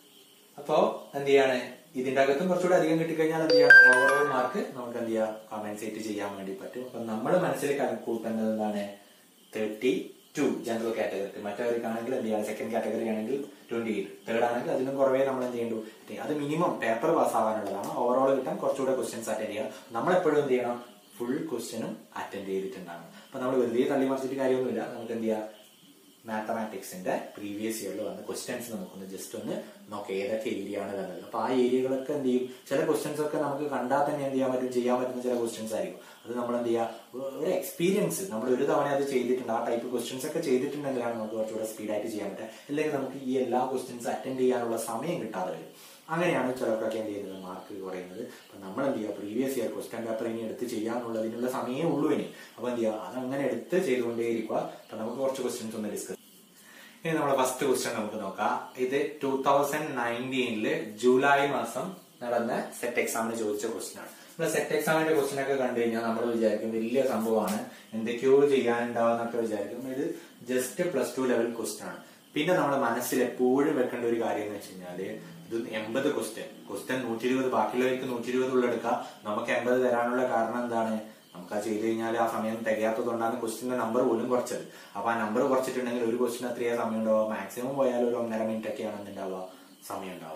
അപ്പോ എന്ത് ചെയ്യാണ് ഇതിന്റെ അകത്തും കുറച്ചുകൂടെ അധികം കിട്ടിക്കഴിഞ്ഞാൽ എന്ത് ചെയ്യാം ഓവറോൾ മാർക്ക് നമുക്ക് എന്ത് ചെയ്യാം കോമ്പൻസേറ്റ് ചെയ്യാൻ വേണ്ടി പറ്റും അപ്പൊ നമ്മൾ മനസ്സിൽ കൂട്ടേണ്ടത് എന്താണ് തേർട്ടി ടു ജനറൽ കാറ്റഗറി മറ്റവർക്കാണെങ്കിൽ എന്ത് ചെയ്യാം സെക്കൻഡ് കാറ്റഗറി ആണെങ്കിൽ ട്വന്റി എയ്റ്റ് തേർഡ് ആണെങ്കിൽ അതിനും കുറവേ നമ്മൾ എന്ത് ചെയ്യേണ്ടു അത് മിനിമം പേപ്പർ പാസ് ആവാനുള്ളതാണ് ഓവറോൾ കിട്ടാൻ കുറച്ചുകൂടെ ക്വസ്റ്റ്യൻസ് അറ്റൻഡ് ചെയ്യണം നമ്മൾ എപ്പോഴും എന്ത് ചെയ്യണം ഫുൾ ക്വസ്റ്റ്യനും അറ്റൻഡ് ചെയ്തിട്ടുണ്ടാകണം അപ്പൊ നമ്മൾ വെറുതെ തള്ളി മറിച്ചിട്ട് കാര്യമൊന്നുമില്ല നമുക്ക് എന്ത് ചെയ്യാം മാത്തമാറ്റിക്സിന്റെ പ്രീവിയസ് ഇയറിൽ വന്ന ക്വസ്റ്റ്യൻസ് നമുക്കൊന്ന് ജസ്റ്റ് ഒന്ന് നോക്കാം ഏതൊക്കെ ഏരിയ ആണ് തന്നത് അപ്പൊ ആ ഏരിയകളൊക്കെ എന്ത് ചെയ്യും ചില ക്വസ്റ്റ്യൻസ് ഒക്കെ നമുക്ക് കണ്ടാൽ തന്നെ എന്ത് ചെയ്യാൻ പറ്റും ചെയ്യാൻ പറ്റുന്ന ചില ക്വസ്റ്റ്യൻസ് ആയിരിക്കും അത് നമ്മൾ എന്ത് ചെയ്യുക ഒരു എക്സ്പീരിയൻസ് നമ്മൾ ഒരു തവണ അത് ചെയ്തിട്ടുണ്ട് ആ ടൈപ്പ് ക്വസ്റ്റ്യൻസ് ഒക്കെ ചെയ്തിട്ടുണ്ടെങ്കിലാണ് നമുക്ക് കുറച്ചുകൂടെ സ്പീഡായിട്ട് ചെയ്യാൻ പറ്റുക അല്ലെങ്കിൽ നമുക്ക് ഈ എല്ലാ ക്വസ്റ്റ്യൻസ് അറ്റൻഡ് ചെയ്യാനുള്ള സമയം കിട്ടാതെ വരും അങ്ങനെയാണ് ചിലർക്കൊക്കെ എന്ത് ചെയ്യുന്നത് മാർക്ക് കുറയുന്നത് അപ്പൊ നമ്മൾ എന്ത് ചെയ്യുക പ്രീവിയസ് ഇയർ ക്വസ്റ്റ്യൻ പേപ്പർ ഇനി എടുത്ത് ചെയ്യാനുള്ളതിനുള്ള സമയമേ ഉള്ളൂ ഇനി അപ്പൊ എന്ത് ചെയ്യുക അതങ്ങനെ എടുത്ത് ചെയ്തുകൊണ്ടേയിരിക്കുക അപ്പൊ നമുക്ക് കുറച്ച് ക്വസ്റ്റ്യൻസ് ഒന്ന് ഡിസ്കസ് ഇനി നമ്മുടെ ഫസ്റ്റ് ക്വസ്റ്റ്യൻ നമുക്ക് നോക്കാം ഇത് ടൂ തൗസൻഡ് നയൻറ്റീനില് ജൂലൈ മാസം നടന്ന സെറ്റ് എക്സാമിന് ചോദിച്ച ക്വസ്റ്റ്യൻ ആണ് നമ്മൾ സെറ്റ് എക്സാമിന്റെ ക്വസ്റ്റ്യൻ ഒക്കെ കണ്ടു കഴിഞ്ഞാൽ നമ്മൾ വിചാരിക്കും വലിയ സംഭവമാണ് എന്തൊക്കെയോ ചെയ്യാനുണ്ടാവുന്നൊക്കെ വിചാരിക്കും ഇത് just plus two level question ആണ് പിന്നെ നമ്മുടെ മനസ്സിൽ എപ്പോഴും വെക്കേണ്ട ഒരു കാര്യം എന്ന് വെച്ച് കഴിഞ്ഞാല് ഇത് എൺപത് ക്വസ്റ്റ്യൻ ക്വസ്റ്റ്യൻ നൂറ്റി ഇരുപത് ബാക്കിയുള്ളവർക്ക് നൂറ്റി ഇരുപത് ഉള്ളെടുക്കാം നമുക്ക് എൺപത് തരാനുള്ള കാരണം എന്താണ് നമുക്ക് ആ ചെയ്ത് കഴിഞ്ഞാൽ ആ സമയം തികയാത്തതുകൊണ്ടാണ് ക്വസ്റ്റിന്റെ നമ്പർ പോലും കുറച്ചത് അപ്പൊ ആ നമ്പർ കുറച്ചിട്ടുണ്ടെങ്കിൽ ഒരു ക്വസ്റ്റിന് എത്രയാ സമയം ഉണ്ടാവുക മാക്സിമം പോയാൽ ഒരു ഒന്നര മിനിറ്റ് ഒക്കെയാണ് എന്തുണ്ടാവുക സമയം ഉണ്ടാവുക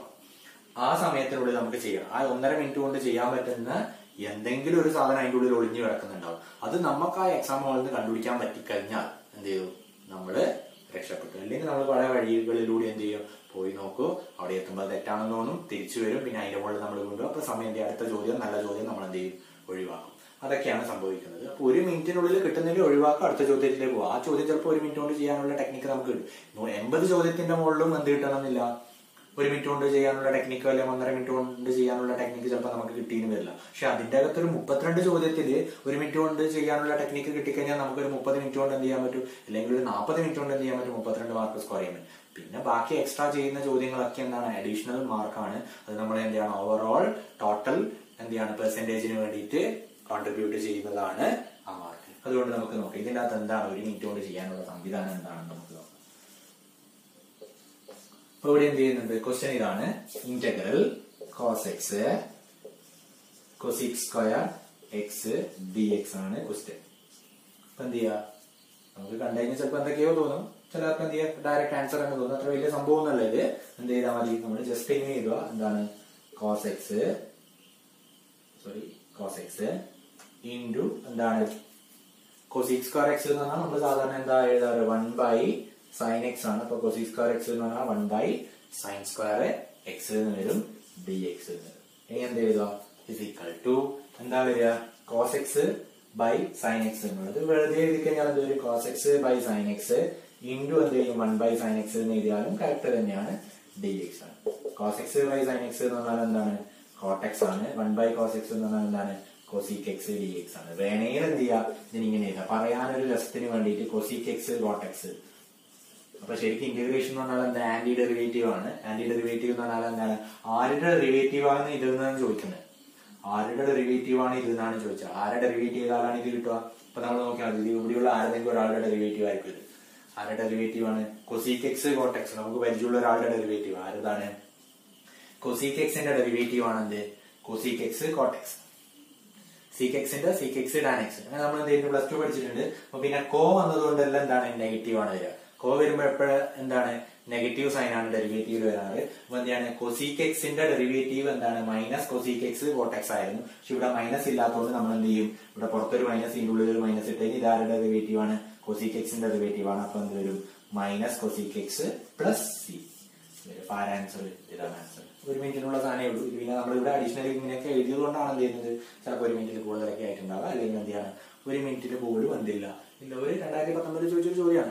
ആ സമയത്തിനുള്ളിൽ നമുക്ക് ചെയ്യണം ആ ഒന്നര മിനിറ്റ് കൊണ്ട് ചെയ്യാൻ പറ്റുന്ന എന്തെങ്കിലും ഒരു സാധനം അതിന്റെ ഉള്ളിൽ ഒളിഞ്ഞു കിടക്കുന്നുണ്ടാവും അത് നമുക്ക് ആ എക്സാം ഹാളിൽ നിന്ന് കണ്ടുപിടിക്കാൻ പറ്റിക്കഴിഞ്ഞാൽ എന്ത് ചെയ്യും നമ്മള് രക്ഷപ്പെട്ടു അല്ലെങ്കിൽ നമ്മൾ പല വഴികളിലൂടെ എന്ത് ചെയ്യും പോയി നോക്കൂ അവിടെ എത്തുമ്പോൾ തെറ്റാണെന്ന് തോന്നും തിരിച്ചു വരും പിന്നെ അതിന്റെ മുകളിൽ നമ്മൾ വീണ്ടും അപ്പൊ സമയം എന്ത് ചെയ്യും? അടുത്ത ചോദ്യം നല്ല ചോദ്യം നമ്മൾ എന്ത് ചെയ്യും ഒഴിവാക്കും അതൊക്കെയാണ് സംഭവിക്കുന്നത് അപ്പൊ ഒരു മിനിറ്റിനുള്ളിൽ കിട്ടുന്നതിൽ ഒഴിവാക്കുക അടുത്ത ചോദ്യത്തിലേക്ക് പോകുക ആ ചോദ്യം ചിലപ്പോൾ ഒരു മിനിറ്റ് കൊണ്ട് ചെയ്യാനുള്ള ടെക്നിക്ക് നമുക്ക് കിട്ടും എൺപത് ചോദ്യത്തിന്റെ മുകളിലും എന്ത് കിട്ടണമെന്നില്ല ഒരു മിനിറ്റ് കൊണ്ട് ചെയ്യാനുള്ള ടെക്നിക്കോ അല്ലെങ്കിൽ ഒന്നര മിനിറ്റ് കൊണ്ട് ചെയ്യാനുള്ള ടെക്നിക്ക് ചിലപ്പോൾ നമുക്ക് കിട്ടിയെന്ന് വരില്ല പക്ഷെ അതിന്റെ അകത്ത് ഒരു മുപ്പത്തിരണ്ട് ചോദ്യത്തിൽ ഒരു മിനിറ്റ് കൊണ്ട് ചെയ്യാനുള്ള ടെക്നിക്ക് കിട്ടിക്കഴിഞ്ഞാൽ നമുക്ക് ഒരു മുപ്പത് മിനിറ്റ് കൊണ്ട് എന്ത് ചെയ്യാൻ പറ്റും അല്ലെങ്കിൽ ഒരു നാൽപ്പത് മിനിറ്റ് കൊണ്ട് എന്ത് ചെയ്യാൻ പറ്റും മുപ്പത്തിരണ്ട് മാർക്ക് സ്കോർ ചെയ്യാൻ പറ്റും പിന്നെ ബാക്കി എക്സ്ട്രാ ചെയ്യുന്ന ചോദ്യങ്ങളൊക്കെ എന്താണ് അഡീഷണൽ മാർക്കാണ് അത് നമ്മൾ എന്താണ് ഓവറോൾ ടോട്ടൽ എന്താണ് പെർസെന്റേജിന് വേണ്ടിയിട്ട് കോൺട്രിബ്യൂട്ട് ചെയ്യുന്നതാണ് ആ മാർക്ക് അതുകൊണ്ട് നമുക്ക് നോക്കാം ഇതിന്റെ അകത്ത് എന്താണ് ഒരു മിനിറ്റ് കൊണ്ട് ചെയ്യാനുള്ള സംവിധാനം എന്താണെന്ന് നമുക്ക് നോക്കാം അപ്പൊ ഇവിടെ എന്ത് ചെയ്യുന്നുണ്ട് ക്വസ്റ്റ്യൻ ഇതാണ് integral cos x cosec square x d x ആണ് ക്വസ്റ്റ്യൻ അപ്പൊ എന്ത് ചെയ്യാ നമുക്ക് കണ്ടു കഴിഞ്ഞാൽ ചിലപ്പോൾ എന്തൊക്കെയോ തോന്നും ചിലർക്ക് എന്ത് ചെയ്യാം ഡയറക്റ്റ് ആൻസർ എന്ന് തോന്നും അത്ര വലിയ സംഭവം ഒന്നല്ല ഇത് എന്ത് ചെയ്താൽ മതി നമ്മൾ ജസ്റ്റ് ഇങ്ങനെ ചെയ്തുക എന്താണ് cos x sorry cos x into എന്താണ് കൊസിക് സ്ക്വയർ എക്സ് എന്ന് പറഞ്ഞാൽ നമ്മൾ സാധാരണ എന്താ എഴുതാറ് വൺ ബൈ സൈൻ എക്സ് ആണ് അപ്പൊ കൊസിക് സ്ക്വയർ എക്സ് എന്ന് പറഞ്ഞാൽ one by sine square x എന്ന് വരും ഡി എക്സ് എന്ന് വരും ഇനി എന്ത് എഴുതുക ഫിസിക്കൽ ടു എന്താ വരിക cos x by sine x എന്നുള്ളത് വെറുതെ എഴുതി കഴിഞ്ഞാൽ അത് ഒരു cos x by sine x into എന്ത് ചെയ്യും വൺ ബൈ സൈൻ എക്സ് എന്ന് എഴുതിയാലും കറക്റ്റ് തന്നെയാണ് ഡി എക്സ് ആണ് cos x by sine x എന്ന് പറഞ്ഞാൽ എന്താണ് കോട്ടെക്സ് ആണ് വൺ ബൈ കോസ് എക്സ് എന്ന് പറഞ്ഞാൽ എന്താണ് കൊസീക് എക്സ് ഡി എക്സ് ആണ് വേണേൽ എന്ത് ചെയ്യാ ഇതിനിങ്ങനെ എഴുതാം പറയാനൊരു രസത്തിന് വേണ്ടിയിട്ട് കൊസീക് എക്സ് കോട്ടെക്സ് അപ്പൊ ശരിക്കും ഇന്റഗ്രേഷൻ എന്ന് പറഞ്ഞാൽ എന്താ ആന്റി ഡെറിവേറ്റീവ് ആണ് ആന്റി ഡെറിവേറ്റീവ് എന്ന് പറഞ്ഞാൽ എന്താണ് ആരുടെ ഡെറിവേറ്റീവ് ആണ് ഇത് എന്നാണ് ചോദിക്കുന്നത് ആരുടെ ഡെറിവേറ്റീവ് ആണ് ഇത് എന്നാണ് ചോദിച്ചത് ആരുടെ ഡെറിവേറ്റീവ് ചെയ്താലാണ് ഇത് കിട്ടുക അപ്പൊ നമ്മൾ നോക്കിയാൽ മതി ഇത് ഇവിടെയുള്ള ആരുടെങ്കിലും ഒരാളുടെ ഡെറിവേറ്റീവ് ആയിരിക്കും ഇത് ആരുടെ ഡെറിവേറ്റീവ് ആണ് കൊസീക് എക്സ് കോട്ടെക്സ് നമുക്ക് പരിചയമുള്ള ഒരാളുടെ ഡെറിവേറ്റീവ് ആരതാണ് കൊസീക് എക്സിന്റെ ഡെറിവേറ്റീവ് ആണ് എന്ത് കൊസീക് എക്സ് കോട്ടെക്സ് സീക്ക് എക്സിന്റെ സീക്ക് എക്സ് ടാൻ എക്സ് അങ്ങനെ നമ്മൾ എന്ത് ചെയ്യുന്നു പ്ലസ് ടു പഠിച്ചിട്ടുണ്ട് അപ്പൊ പിന്നെ കോ വന്നതുകൊണ്ടെല്ലാം എന്താണ് നെഗറ്റീവ് ആണ് വരിക കോ വരുമ്പോ എപ്പോഴും എന്താണ് നെഗറ്റീവ് സൈൻ ആണ് ഡെറിവേറ്റീവ് വരാറ് അപ്പൊ എന്താണ് കൊസീക്ക് എക്സിന്റെ ഡെറിവേറ്റീവ് എന്താണ് മൈനസ് കൊസീക്ക് എക്സ് കോട്ടെക്സ് ആയിരുന്നു പക്ഷെ ഇവിടെ മൈനസ് ഇല്ലാത്തതുകൊണ്ട് നമ്മൾ എന്ത് ചെയ്യും ഇവിടെ പുറത്തൊരു മൈനസ് ഇതിന്റെ ഉള്ളിൽ ഒരു മൈനസ് ഇട്ടേക്ക് ഇതാരുടെ ഡെറിവേറ്റീവ് ആണ് കൊസീക്ക് എക്സിന്റെ ഡെറിവേറ്റീവ് ആണ് അപ്പൊ എന്ത് വരും minus cosec x plus C our answer ഇതാണ് ആൻസർ ഒരു മിനിറ്റിനുള്ള സാധനമേ ഉള്ളൂ ഇത് പിന്നെ നമ്മൾ ഇവിടെ അഡീഷണൽ ഇങ്ങനെയൊക്കെ എഴുതിയതുകൊണ്ടാണ് എന്ത് ചെയ്യുന്നത് ചിലപ്പോൾ ഒരു മിനിറ്റിൽ കൂടുതലൊക്കെ ആയിട്ടുണ്ടാവുക അല്ലെങ്കിൽ എന്ത് ചെയ്യാണ് ഒരു മിനിറ്റിൽ പോലും എന്തില്ല ഇല്ല ഒരു രണ്ടായിരത്തി പത്തൊമ്പതിൽ ചോദിച്ചൊരു ചോദ്യമാണ്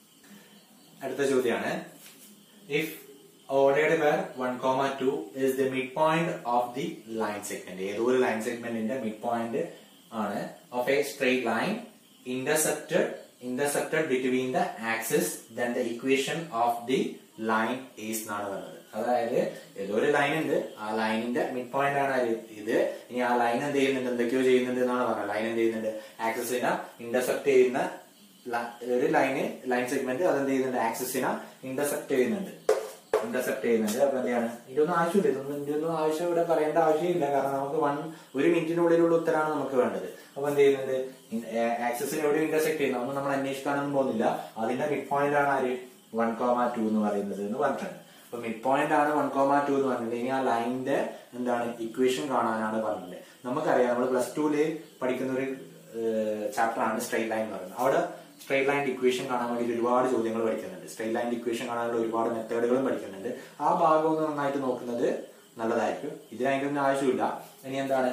അടുത്ത ചോദ്യമാണ് if ordered where one comma two is the mid point of the line segment ഏതോ ഒരു ലൈൻ സെഗ്മെന്റിന്റെ മിഡ് പോയിന്റ് ആണ് of a straight line intercepted intercepted between the axis then the equation of the line is എന്നാണ് പറയുന്നത് അതായത് ഏതോ ഒരു ലൈൻ ഉണ്ട് ആ ലൈനിന്റെ മിഡ് പോയിന്റ് ആണ് അത് ഇത് ഇനി ആ ലൈൻ എന്ത് ചെയ്യുന്നുണ്ട് എന്തൊക്കെയോ ചെയ്യുന്നുണ്ട് എന്നാണ് പറഞ്ഞത് ലൈൻ എന്ത് ചെയ്യുന്നുണ്ട് ആക്സിസിനെ ഇന്റർസെപ്റ്റ് ചെയ്യുന്ന ല- ഒരു ലൈന് ലൈൻ സെഗ്മെന്റ് അത് എന്ത് ചെയ്യുന്നുണ്ട് ആക്സിസിനെ ഇന്റർസെപ്റ്റ് ചെയ്യുന്നുണ്ട് ഇന്റർസെപ്റ്റ് ചെയ്യുന്നുണ്ട് അപ്പൊ എന്താണ് ഇതൊന്നും ആവശ്യമില്ല ഇതൊന്നും ഇതൊന്നും ആവശ്യം ഇവിടെ പറയേണ്ട ആവശ്യമില്ല കാരണം നമുക്ക് വൺ ഒരു മിനിറ്റിനുള്ളിലുള്ള ഉത്തരമാണ് നമുക്ക് വേണ്ടത് അപ്പൊ എന്ത് ചെയ്യുന്നുണ്ട് ആക്സസിന് എവിടെ ഇന്റർസെക്ട് ചെയ്യുന്നത് ഒന്നും നമ്മൾ അന്വേഷിക്കാനൊന്നും പോകുന്നില്ല അതിന്റെ മിഡ് പോയിന്റ് ആണ് ആര് വൺ കോമ ടു എന്ന് പറയുന്നത് എന്ന് പറഞ്ഞിട്ടുണ്ട് അപ്പൊ മിഡ് പോയിന്റ് ആണ് വൺ കോമ ടു എന്ന് പറഞ്ഞിട്ടുണ്ടെങ്കിൽ ആ ലൈനിന്റെ എന്താണ് ഇക്വേഷൻ കാണാനാണ് പറഞ്ഞത് നമുക്കറിയാം നമ്മൾ പ്ലസ് ടുവില് പഠിക്കുന്ന ഒരു ചാപ്റ്റർ ആണ് സ്ട്രെയിറ്റ് ലൈൻ എന്ന് പറയുന്നത് അവിടെ സ്ട്രെയിറ്റ് ലൈൻ ഇക്വേഷൻ കാണാൻ വേണ്ടി ഒരുപാട് ചോദ്യങ്ങൾ പഠിക്കുന്നുണ്ട് സ്ട്രെയിറ്റ് ലൈൻ ഇക്വേഷൻ കാണാനുള്ള ഒരുപാട് മെത്തേഡുകളും പഠിക്കുന്നുണ്ട് ആ ഭാഗം ഒന്ന് നന്നായിട്ട് നോക്കുന്നത് നല്ലതായിരിക്കും ഇതിന് അതിന്റെ ഒന്നും ആവശ്യമില്ല ഇനി എന്താണ്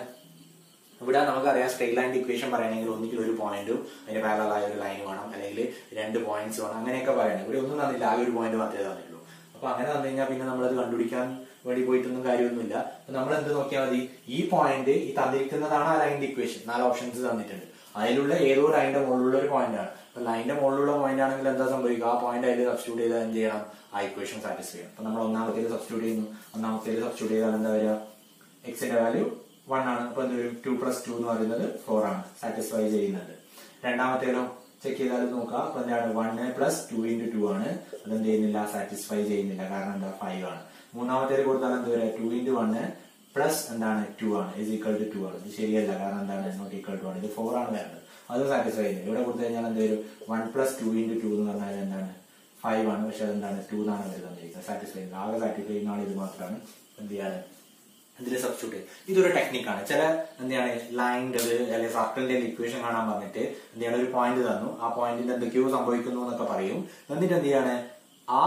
ഇവിടെ നമുക്കറിയാം സ്ട്രെയിറ്റ് ലൈൻ ഇക്വേഷൻ പറയണമെങ്കിൽ ഒന്നിക്കൽ ഒരു പോയിന്റും അതിന് പാരലായ ഒരു ലൈൻ വേണം അല്ലെങ്കിൽ രണ്ട് പോയിന്റ്സ് വേണം അങ്ങനെയൊക്കെ പറയണം ഇവിടെ ഒന്നും തന്നില്ല ആകെ ഒരു പോയിന്റ് മാത്രമേ തന്നിട്ടുള്ളൂ അപ്പൊ അങ്ങനെ തന്നു കഴിഞ്ഞാൽ പിന്നെ നമ്മളത് കണ്ടുപിടിക്കാൻ വേണ്ടി പോയിട്ടൊന്നും കാര്യമൊന്നുമില്ല അപ്പൊ നമ്മൾ എന്ത് നോക്കിയാൽ മതി ഈ പോയിന്റ് ഈ തന്നിരിക്കുന്നതാണ് ആ ലൈനിന്റെ ഇക്വേഷൻ നാല് ഓപ്ഷൻസ് തന്നിട്ടുണ്ട് അതിലുള്ള ഏതോ ലൈനിന്റെ മുകളിലുള്ള ഒരു പോയിന്റ് ആണ് അപ്പൊ ലൈനിന്റെ മുകളിലുള്ള പോയിന്റ് ആണെങ്കിൽ എന്താ സംഭവിക്കുക ആ പോയിന്റ് അതിൽ സബ്സ്റ്റിറ്റ്യൂട്ട് ചെയ്താൽ എന്ത് ചെയ്യണം ആ ഇക്വേഷൻ സാറ്റിസ്ഫൈ ചെയ്യണം അപ്പൊ നമ്മൾ ഒന്നാമത്തേത് സബ്സ്റ്റിറ്റ്യൂട്ട് ചെയ്യുന്നു ഒന്നാമത്തേത് സബ്സ്റ്റിറ്റ്യൂട്ട് ചെയ്താൽ എന്താ വരിക എക്സിന്റെ വാല്യൂ വൺ ആണ് അപ്പൊ എന്ത് വരും ടു പ്ലസ് ടു എന്ന് പറയുന്നത് ഫോർ ആണ് സാറ്റിസ്ഫൈ ചെയ്യുന്നുണ്ട് രണ്ടാമത്തേലോ ചെക്ക് ചെയ്താൽ നോക്കാം അപ്പൊ എന്താണ് one plus two into two ആണ് അതെന്ത് ചെയ്യുന്നില്ല സാറ്റിസ്ഫൈ ചെയ്യുന്നില്ല കാരണം എന്താ ഫൈവ് ആണ് മൂന്നാമത്തേത് കൊടുത്താൽ എന്ത് വരിക ടു ഇൻറ്റു വണ് പ്ലസ് എന്താണ് ടു ആണ് ഇസ് ഈക്വൽ ടു ടു ആണ് ഇത് ശരിയല്ല കാരണം എന്താണ് നോട്ട് ഈക്വൽ ടു ആണ് ഇത് ഫോർ ആണ് വരുന്നത് അത് സാറ്റിസ്ഫൈ ചെയ്യുന്നില്ല ഇവിടെ കൊടുത്തു കഴിഞ്ഞാൽ എന്ത് വരും one plus two into two എന്ന് പറഞ്ഞാൽ എന്താണ് ഫൈവ് ആണ് പക്ഷെ അതെന്താണ് ടു എന്നാണ് വരുന്നത് സാറ്റിസ്ഫൈ ചെയ്യുന്നത് ആകെ സാറ്റിസ്ഫൈ ചെയ്യുന്ന ആൾ ഇത് മാത്രമാണ് എന്ത് ചെയ്യാണ് ഇതിൽ സബ്സ്റ്റിറ്റ്യൂട്ട് ഇതൊരു ടെക്നിക്കാണ് ചില എന്താണ് ലൈനിന്റെ അല്ലെങ്കിൽ സർക്കിളിന്റെ ഇക്വേഷൻ കാണാൻ പറഞ്ഞിട്ട് എന്താണ് ഒരു പോയിന്റ് തന്നു ആ പോയിന്റിന്റെ എന്തൊക്കെയോ സംഭവിക്കുന്നു എന്നൊക്കെ പറയും എന്നിട്ട് എന്ത് ചെയ്യാണ് ആ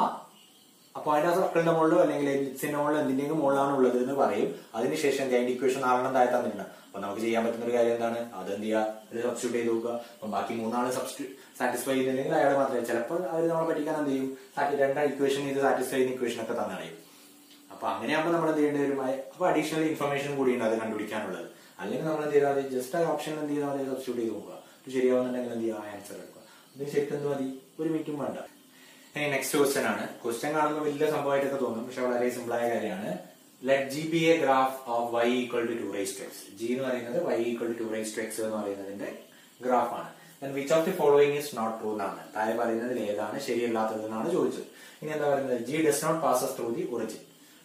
ആ പോയിന്റ് ആ സർക്കിളിന്റെ മുകളിലോ അല്ലെങ്കിൽ എലിപ്സിന്റെ മുകളിൽ എന്തിന്റെയും മുകളിലാണ് ഉള്ളത് എന്ന് പറയും അതിനുശേഷം അതിന്റെ ഇക്വേഷൻ നാലെണ്ണം താഴെ തന്നിട്ടുണ്ട് അപ്പൊ നമുക്ക് ചെയ്യാൻ പറ്റുന്ന ഒരു കാര്യം എന്താണ് അത് എന്ത് ചെയ്യുക അത് സബ്സ്റ്റിറ്റ്യൂട്ട് ചെയ്ത് നോക്കുക അപ്പൊ ബാക്കി മൂന്നാള് സബ്സ്റ്റിറ്റ്യൂട്ട് സാറ്റിസ്ഫൈ ചെയ്യുന്നില്ലെങ്കിൽ അയാൾ മാത്രമേ ചിലപ്പോൾ അവർ നമ്മളെ പഠിക്കാൻ എന്ത് ചെയ്യും രണ്ട് ഇക്വേഷൻ ഇത് സാറ്റിസ്ഫൈ ചെയ്യുന്ന ഇക്വേഷൻ ഒക്കെ തന്നറിയും അപ്പൊ അങ്ങനെയാകുമ്പോൾ നമ്മൾ എന്ത് ചെയ്യേണ്ടി വരും അപ്പൊ അഡീഷണൽ ഇൻഫർമേഷൻ കൂടിയുണ്ട് അത് കണ്ടുപിടിക്കാനുള്ളത് അല്ലെങ്കിൽ നമ്മൾ എന്ത് ചെയ്താൽ മതി ജസ്റ്റ് ആ ഓപ്ഷൻ എന്ത് ചെയ്താൽ മതി സബ്സ്റ്റിറ്റ്യൂട്ട് ചെയ്ത് നോക്കുക ഇത് ശരിയാവുന്നുണ്ടെങ്കിൽ എന്ത് ചെയ്യുക ആൻസർ എടുക്കുക ഇത് ശരിക്കും എന്ത് മതി ഒരു മിനിറ്റും വേണ്ട ഇനി നെക്സ്റ്റ് ക്വസ്റ്റ്യൻ ആണ് ക്വസ്റ്റ്യൻ കാണുമ്പോൾ വലിയ സംഭവമായിട്ടൊക്കെ തോന്നും പക്ഷെ വളരെ സിമ്പിൾ ആയ കാര്യമാണ് let G be a graph of y equal to two raise to x G എന്ന് പറയുന്നത് y equal to two raise to x എന്ന് പറയുന്നതിന്റെ ഗ്രാഫാണ് which of the following is not true എന്നാണ് താഴെ പറയുന്നതിൽ ഏതാണ് ശരിയല്ലാത്തത് എന്നാണ് ചോദിച്ചത് ഇനി എന്താ പറയുന്നത് G does not passes through the origin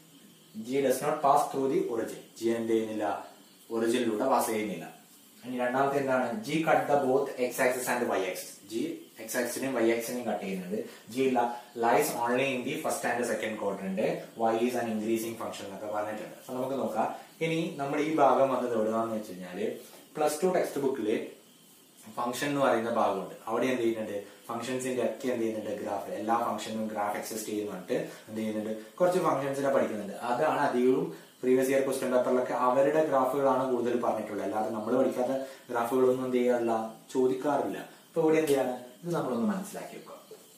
G does not pass through the origin G എന്ത് ചെയ്യുന്നില്ല ഒറിജിനിലൂടെ പാസ് ചെയ്യുന്നില്ല ഇനി രണ്ടാമത്തെ എന്താണ് G cut the both x axis and y axis G x ആക്സിനെയും വൈ ആക്സിനെയും കട്ട് ചെയ്യുന്നത് G lies only in the first and second ക്വാർട്ടറിന്റെ y is an increasing function എന്നൊക്കെ പറഞ്ഞിട്ടുണ്ട് അപ്പൊ നമുക്ക് നോക്കാം ഇനി നമ്മുടെ ഈ ഭാഗം വന്നത് എവിടെയാണെന്ന് വെച്ച് കഴിഞ്ഞാല് പ്ലസ് ടു ടെക്സ്റ്റ് ബുക്കില് ഫംഗ്ഷൻ എന്ന് പറയുന്ന ഭാഗമുണ്ട് അവിടെ എന്ത് ചെയ്യുന്നുണ്ട് ഫംഗ്ഷൻസിന്റെ ഒക്കെ എന്ത് ചെയ്യുന്നുണ്ട് ഗ്രാഫ് എല്ലാ ഫംഗ്ഷനും ഗ്രാഫ് എക്സിസ്റ്റ് ചെയ്യുന്നുണ്ട് എന്ത് ചെയ്യുന്നുണ്ട് കുറച്ച് ഫംഗ്ഷൻസിനെ പഠിക്കുന്നുണ്ട് അതാണ് അധികവും പ്രീവിയസ് ഇയർ ക്വസ്റ്റ്യൻ പേപ്പറിലൊക്കെ അവരുടെ ഗ്രാഫുകളാണ് കൂടുതൽ പറഞ്ഞിട്ടുള്ളത് അല്ലാതെ നമ്മൾ പഠിക്കാത്ത ഗ്രാഫുകളൊന്നും എന്ത് ചെയ്യാറില്ല ചോദിക്കാറില്ല അപ്പൊ ഇവിടെ എന്ത് ചെയ്യാണ് ഇത് നമ്മളൊന്ന് മനസ്സിലാക്കി വെക്കുക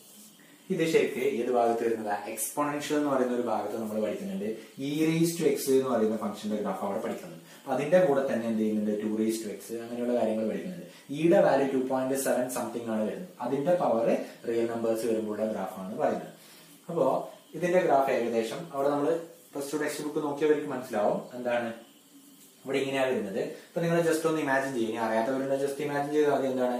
ഇത് ശരിക്ക് ഏത് ഭാഗത്ത് വരുന്നത് എക്സ്പോണൻഷ്യൽ എന്ന് പറയുന്ന ഒരു ഭാഗത്ത് നമ്മൾ പഠിക്കുന്നുണ്ട് ഇ റേസ് ടു എക്സ് എന്ന് പറയുന്ന ഫംഗ്ഷന്റെ ഗ്രാഫ് അവിടെ പഠിക്കുന്നുണ്ട് അപ്പൊ അതിന്റെ കൂടെ തന്നെ എന്ത് ചെയ്യുന്നുണ്ട് ടു റേസ് ടു എക്സ് അങ്ങനെയുള്ള കാര്യങ്ങൾ പഠിക്കുന്നുണ്ട് ഇയുടെ value two point seven something ആണ് വരുന്നത് അതിന്റെ പവർ റിയൽ നമ്പേഴ്സ് വരുമ്പോഴുള്ള ഗ്രാഫാണ് പറയുന്നത് അപ്പോ ഇതിന്റെ ഗ്രാഫ് ഏകദേശം അവിടെ നമ്മൾ പ്ലസ് ടു ടെക്സ്റ്റ് ബുക്ക് നോക്കിയവർക്ക് മനസ്സിലാവും എന്താണ് ഇവിടെ ഇങ്ങനെയാ വരുന്നത് ഇപ്പൊ നിങ്ങൾ ജസ്റ്റ് ഒന്ന് ഇമാജിൻ ചെയ്യും ഇനി അറിയാത്തവരുണ്ട് ജസ്റ്റ് ഇമാജിൻ ചെയ്താൽ മതി എന്താണ്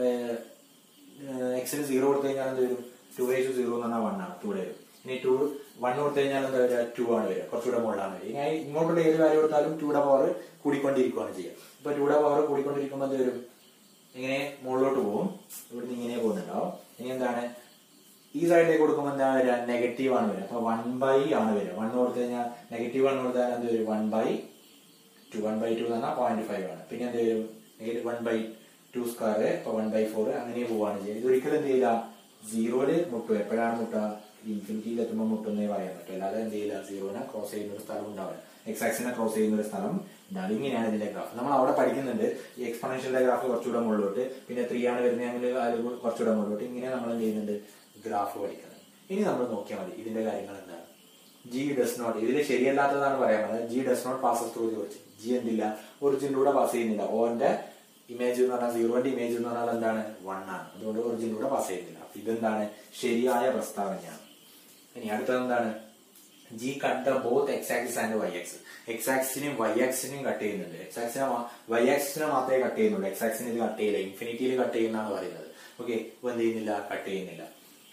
എക്സിന് സീറോ കൊടുത്തു കഴിഞ്ഞാൽ എന്ത് വരും ടു റേസ് സീറോ എന്ന് പറഞ്ഞാൽ വൺ ആണ് ടു വരും ഇനി ടു വൺ കൊടുത്തു കഴിഞ്ഞാൽ എന്താ വരിക ടു ആണ് വരിക കുറച്ചുകൂടെ മുകളിലാണ് വരിക ഇനി ഇങ്ങോട്ടുള്ള ഏത് വാല്യൂ കൊടുത്താലും ടൂടെ പവർ കൂടിക്കൊണ്ടിരിക്കുകയാണ് ചെയ്യുക ഇപ്പൊ ടൂടെ പവർ കൂടിക്കൊണ്ടിരിക്കുമ്പോൾ എന്ത് വരും ഇങ്ങനെ മുകളിലോട്ട് പോകും ഇവിടുന്ന് ഇങ്ങനെ പോകുന്നുണ്ടാവും ഇനി എന്താണ് ഈ സൈഡിലേക്ക് കൊടുക്കുമ്പോൾ എന്താ വരിക നെഗറ്റീവ് ആണ് വരിക അപ്പൊ വൺ ബൈ ആണ് വരിക വൺ കൊടുത്തു കഴിഞ്ഞാൽ നെഗറ്റീവ് വൺ കൊടുത്താൽ എന്ത് വരും one by two one by two എന്ന് പറഞ്ഞാൽ പോയിന്റ് ഫൈവ് ആണ് പിന്നെ എന്ത് വരും negative one by two square ഇപ്പൊ വൺ ബൈ ഫോർ അങ്ങനെ പോവാണ് ചെയ്യുക ഇതൊരിക്കലും എന്ത് ചെയ്യില്ല സീറോയില് മുട്ടും എപ്പോഴാണ് മുട്ടുക ഇൻഫിനിറ്റിയിൽ എത്തുമ്പോൾ മുട്ടുന്നേ പറയാൻ പറ്റും അല്ലാതെ എന്ത് ചെയ്യില്ല സീറോനെ ക്രോസ് ചെയ്യുന്ന ഒരു സ്ഥലം ഉണ്ടാവില്ല എക്സ് ആക്സിനെ ക്രോസ് ചെയ്യുന്ന ഒരു സ്ഥലം ഉണ്ടാവും ഇങ്ങനെയാണ് ഇതിന്റെ ഗ്രാഫ് നമ്മൾ അവിടെ പഠിക്കുന്നുണ്ട് ഈ എക്സ്പൊണൻഷ്യലിന്റെ ഗ്രാഫ് കുറച്ചുകൂടെ മുകളിലോട്ട് പിന്നെ ത്രീ ആണ് വരുന്നതെങ്കിൽ അത് കുറച്ചുകൂടെ മുകളിലോട്ട് ഇങ്ങനെ നമ്മൾ എന്ത് ചെയ്യുന്നുണ്ട് ഗ്രാഫ് പഠിക്കുന്നത് ഇനി നമ്മൾ നോക്കിയാൽ മതി ഇതിന്റെ കാര്യങ്ങൾ എന്താണ് ജി ഡസ് നോട്ട് ഇതിൽ ശരിയല്ലാത്തതാണ് പറയാൻ പറയുന്നത് G does not pass through the origin G എന്തില്ല ഒറിജിനിലൂടെ പാസ് ചെയ്യുന്നില്ല ഓന്റെ ഇമേജ് എന്ന് പറഞ്ഞാൽ സീറോന്റെ ഇമേജ് എന്ന് പറഞ്ഞാൽ എന്താണ് വൺ ആണ് അതുകൊണ്ട് ഒറിജിനിലൂടെ പാസ് ചെയ്യുന്നില്ല അപ്പൊ ഇതെന്താണ് ശരിയായ പ്രസ്താവനയാണ് ഇനി അടുത്തത് എന്താണ് G cut the both x axis and y axis x ആക്സിനെയും വൈ ആക്സിനെയും കട്ട് ചെയ്യുന്നുണ്ട് എക്സ് ആക്സിനെ വൈ ആക്സിനെ മാത്രമേ കട്ട് ചെയ്യുന്നുള്ളൂ എക്സ് ആക്സിന് ഇത് കട്ട് ചെയ്യില്ല ഇൻഫിനിറ്റിയിൽ കട്ട് ചെയ്യുന്നതാണ് പറയുന്നത് ഓക്കെ ഇപ്പൊ എന്ത് ചെയ്യുന്നില്ല കട്ട് ചെയ്യുന്നില്ല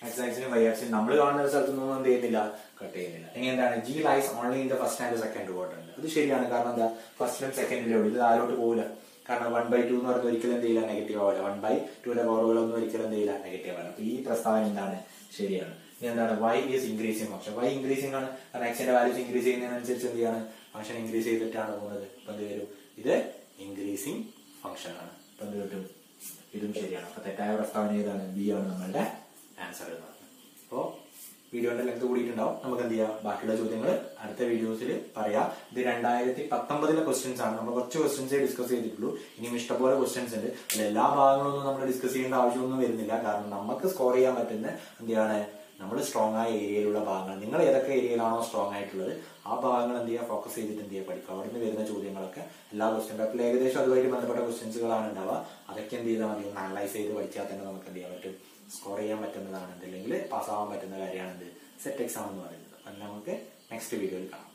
എക്സ് ആക്സിനും വൈ ആക്സിനും നമ്മൾ കാണുന്ന ഒരു സ്ഥലത്തൊന്നും എന്ത് ചെയ്യുന്നില്ല കട്ട് ചെയ്യുന്നില്ല ഇനി എന്താണ് G lies only in the first and second quarter അത് ശരിയാണ് കാരണം എന്താ ഫസ്റ്റിലും സെക്കൻഡിലും ഇത് താഴോട്ട് പോകില്ല കാരണം വൺ ബൈ ടു എന്ന് പറയുന്നത് ഒരിക്കലും എന്ത് ചെയ്യില്ല നെഗറ്റീവ് ആവില്ല വൺ ബൈ ടുവിന്റെ പവറുകളൊന്നും ഒരിക്കലും എന്ത് ചെയ്യില്ല നെഗറ്റീവ് ആവില്ല അപ്പൊ ഈ പ്രസ്താവന എന്താണ് ശരിയാണ് ഇനി എന്താണ് y is increasing function y increasing ആണ് കാരണം എക്സിന്റെ വാല്യൂസ് ഇൻക്രീസ് ചെയ്യുന്നതിനനുസരിച്ച് എന്ത് ചെയ്യാണ് ഫംഗ്ഷൻ ഇൻക്രീസ് ചെയ്തിട്ടാണ് പോകുന്നത് ഇപ്പൊ എന്ത് വരും ഇത് ഇൻക്രീസിംഗ് ഫംഗ്ഷൻ ആണ് ഇപ്പൊ എന്ത് കിട്ടും ഇതും ശരിയാണ് അപ്പൊ തെറ്റായ പ്രസ്താവന ഏതാണ് ബി ആണ് നമ്മളുടെ ആൻസർ എന്ന് പറയുന്നത് അപ്പോ വീഡിയോന്റെ ലെങ്ത് കൂടിയിട്ടുണ്ടാവും നമുക്ക് എന്ത് ചെയ്യാം ബാക്കിയുള്ള ചോദ്യങ്ങൾ അടുത്ത വീഡിയോസിൽ പറയാം ഇത് രണ്ടായിരത്തി പത്തൊമ്പതിലെ ക്വസ്റ്റ്യൻസ് ആണ് നമ്മൾ കുറച്ച് ക്വസ്റ്റ്യൻസേ ഡിസ്കസ് ചെയ്തിട്ടുള്ളൂ ഇനിയും ഇഷ്ടംപോലെ ക്വസ്റ്റ്യൻസ് ഉണ്ട് അതിൽ എല്ലാ ഭാഗങ്ങളൊന്നും നമ്മൾ ഡിസ്കസ് ചെയ്യേണ്ട ആവശ്യമൊന്നും വരുന്നില്ല കാരണം നമുക്ക് സ്കോർ ചെയ്യാൻ പറ്റുന്ന എന്താണ് നമ്മൾ സ്ട്രോങ് ആയ ഏരിയയിലുള്ള ഭാഗങ്ങൾ നിങ്ങൾ ഏതൊക്കെ ഏരിയയിലാണോ സ്ട്രോങ് ആയിട്ടുള്ളത് ആ ഭാഗങ്ങൾ എന്ത് ചെയ്യുക ഫോക്കസ് ചെയ്തിട്ട് എന്ത് ചെയ്യുക പഠിക്കുക അവിടെ നിന്ന് വരുന്ന ചോദ്യങ്ങളൊക്കെ എല്ലാ ക്വസ്റ്റ്യൻ പേപ്പറിൽ ഏകദേശം അതുമായിട്ട് ബന്ധപ്പെട്ട ക്വസ്റ്റ്യൻസുകളാണ് ഉണ്ടാവുക അതൊക്കെ എന്ത് ചെയ്താൽ മതി ഒന്ന് അനലൈസ് ചെയ്ത് പഠിച്ചാൽ തന്നെ നമുക്ക് എന്ത് ചെയ്യാൻ പറ്റും സ്കോർ ചെയ്യാൻ പറ്റുന്നതാണ് അല്ലെങ്കിൽ പാസ്സാവാൻ പറ്റുന്ന കാര്യമാണ് എന്ത് സെറ്റ് എക്സാം എന്ന് പറയുന്നത് അപ്പം നമുക്ക് നെക്സ്റ്റ് വീഡിയോയിൽ കാണാം